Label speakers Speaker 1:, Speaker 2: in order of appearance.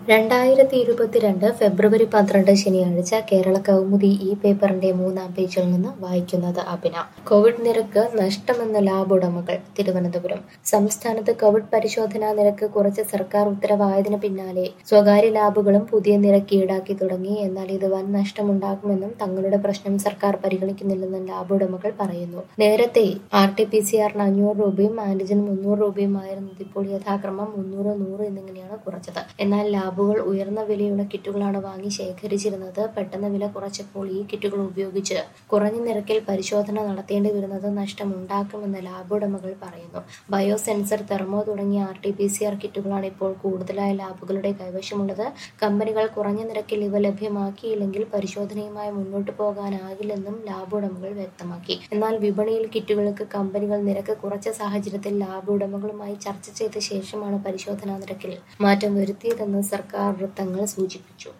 Speaker 1: രണ്ടായിരത്തി ഇരുപത്തിരണ്ട് ഫെബ്രുവരി പന്ത്രണ്ട് ശനിയാഴ്ച കേരള കൗമുദി ഈ പേപ്പറിന്റെ മൂന്നാം പേജിൽ നിന്ന് വായിക്കുന്നത് അഭിന കോവിഡ് നിരക്ക് നഷ്ടമെന്ന ലാബ് ഉടമകൾ തിരുവനന്തപുരം സംസ്ഥാനത്ത് കോവിഡ് പരിശോധനാ നിരക്ക് കുറച്ച് സർക്കാർ ഉത്തരവായതിനു പിന്നാലെ സ്വകാര്യ ലാബുകളും പുതിയ നിരക്ക് ഈടാക്കി തുടങ്ങി എന്നാൽ ഇത് വൻ നഷ്ടമുണ്ടാക്കുമെന്നും തങ്ങളുടെ പ്രശ്നം സർക്കാർ പരിഗണിക്കുന്നില്ലെന്നും ലാബ് ഉടമകൾ പറയുന്നു നേരത്തെ ആർ ടി പി സി ആറിന് അഞ്ഞൂറ് രൂപയും ആന്റിജൻ മുന്നൂറ് രൂപയുമായിരുന്നത് ഇപ്പോൾ യഥാക്രമം മുന്നൂറ് നൂറ് എന്നിങ്ങനെയാണ് കുറച്ചത് എന്നാൽ ലാബുകൾ ഉയർന്ന വിലയുള്ള കിറ്റുകളാണ് വാങ്ങി ശേഖരിച്ചിരുന്നത് പെട്ടെന്ന് വില കുറച്ചപ്പോൾ ഈ കിറ്റുകൾ ഉപയോഗിച്ച് കുറഞ്ഞ നിരക്കിൽ പരിശോധന നടത്തേണ്ടി വരുന്നത് നഷ്ടമുണ്ടാക്കുമെന്ന് ലാബ് ഉടമകൾ പറയുന്നു ബയോസെൻസർ തെർമോ തുടങ്ങിയ R T P C R കിറ്റുകളാണ് ഇപ്പോൾ കൂടുതലായ ലാബുകളുടെ കൈവശമുള്ളത് കമ്പനികൾ കുറഞ്ഞ നിരക്കിൽ ഇവ ലഭ്യമാക്കിയില്ലെങ്കിൽ പരിശോധനയുമായി മുന്നോട്ടു പോകാനാകില്ലെന്നും ലാബ് ഉടമകൾ വ്യക്തമാക്കി എന്നാൽ വിപണിയിൽ കിറ്റുകൾക്ക് കമ്പനികൾ നിരക്ക് കുറച്ച സാഹചര്യത്തിൽ ലാബ് ഉടമകളുമായി ചർച്ച ചെയ്ത ശേഷമാണ് പരിശോധനാ നിരക്കിൽ മാറ്റം വരുത്തിയതെന്ന് സർക്കാർ വൃത്തങ്ങൾ സൂചിപ്പിച്ചു